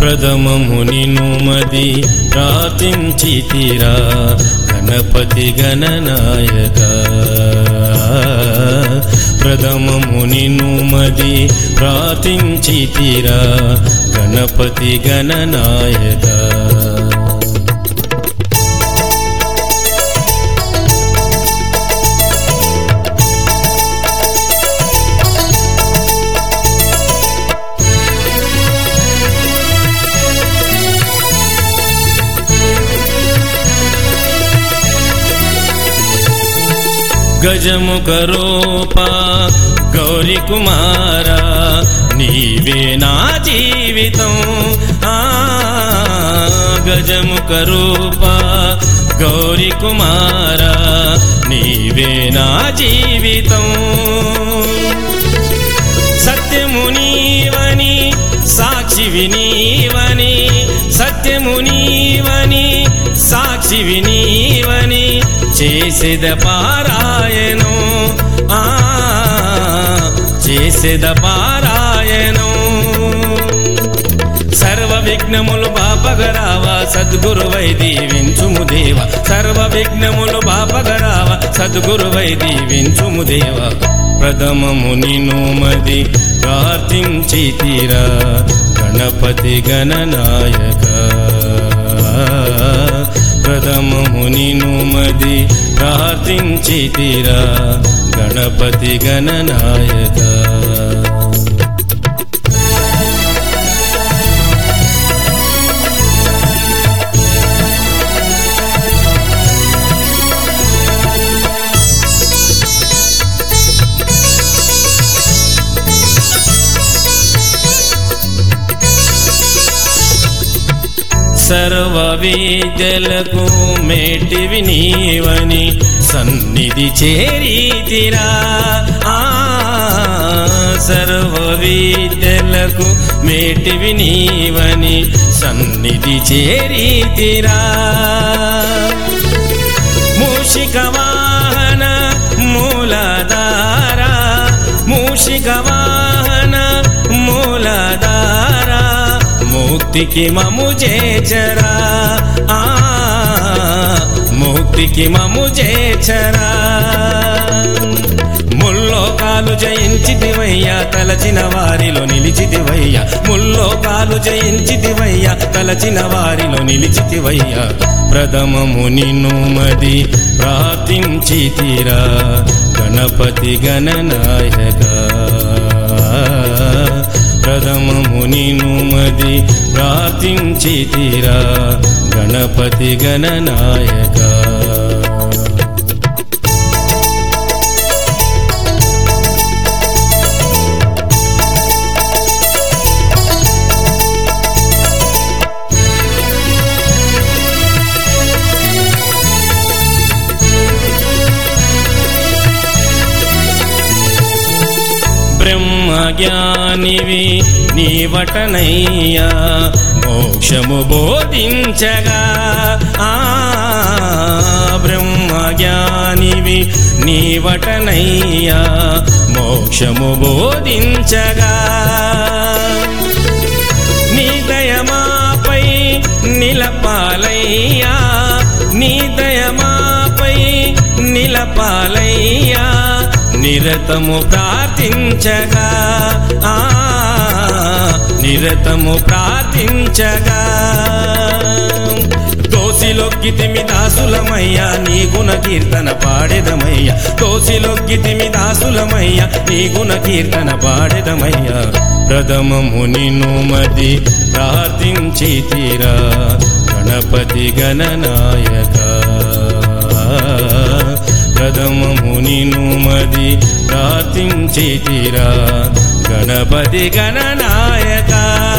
ప్రథమము నిను మది ప్రార్థించితిరా గణపతి గణనాయక ప్రథమము నిను మది ప్రార్థించితిరా గణపతి గణనాయక గజముఖ రూప గౌరి కుమార నీవే నా జీవితం ఆ గజముఖ రూప గౌరి కుమార నీవే నా జీవితం సత్యము నీవని సాక్షి నీవని సత్యము నీవని సాక్షి నీవని చేసేద పారాయణం ఆ చేసేద పారాయణం సర్వ విఘ్నములు బాపగరావా సద్గురువై దీవించుము దేవ సర్వ విఘ్నములు బాపగరావా సద్గురువై దీవించుము దేవ ప్రథమము నిను మది ప్రార్థించి తీరా గణపతి గణనాయక ప్రథమము నిను మది ప్రార్థించి తీరా గణపతి గణనాయక సర్వ విద్యలకు మేటివి నీవని సన్నిధి చేరీతిరా ఆ సర్వ విద్యలకు మేటివి నీవని సన్నిధి చేరీతిరా మూషిక వాహన మూలధార మూషిక వాహన మూలధార ముక్తికి మము చేచరా ఆ ముక్తికి మము చేచరా ముల్లోకాలు జయించితివయ్యా తలచిన వారిలో నిలిచితివయ్యా ముల్లోకాలు జయించితివయ్యా తలచిన వారిలో నిలిచితివయ్యా ప్రథమము నిన్ను మది ప్రార్థించి తీరా గణపతి గణనాయక ప్రథమము నిన్ను మది ప్రార్థించి తీరా గణపతి గణనాయక బ్రహ్మజ్ఞానివి నీవటనయ్యా మోక్షము బోధించగా ఆ బ్రహ్మజ్ఞానివి నీవటనయ్యా మోక్షము బోధించగా నీ దయమాపై నిలపాలయ్యా నీ దయమాపై నిలపాలయ్యా నిరతము ప్రార్థించగా ఆ నిరతము ప్రార్థించగా దోసిలొక్కితిమి దాసులమయ్యా నీ గుణ కీర్తన పాడెదమయ్యా దోసిలొక్కితిమి దాసులమయ్యా నీ గుణ కీర్తన పాడెదమయ్యా ప్రథమము నిన్ను మది ప్రార్థించి తీరా గణపతి గణనాయక ప్రథమము నిన్ను మది ప్రార్థించి తీరా గణపతి గణనాయక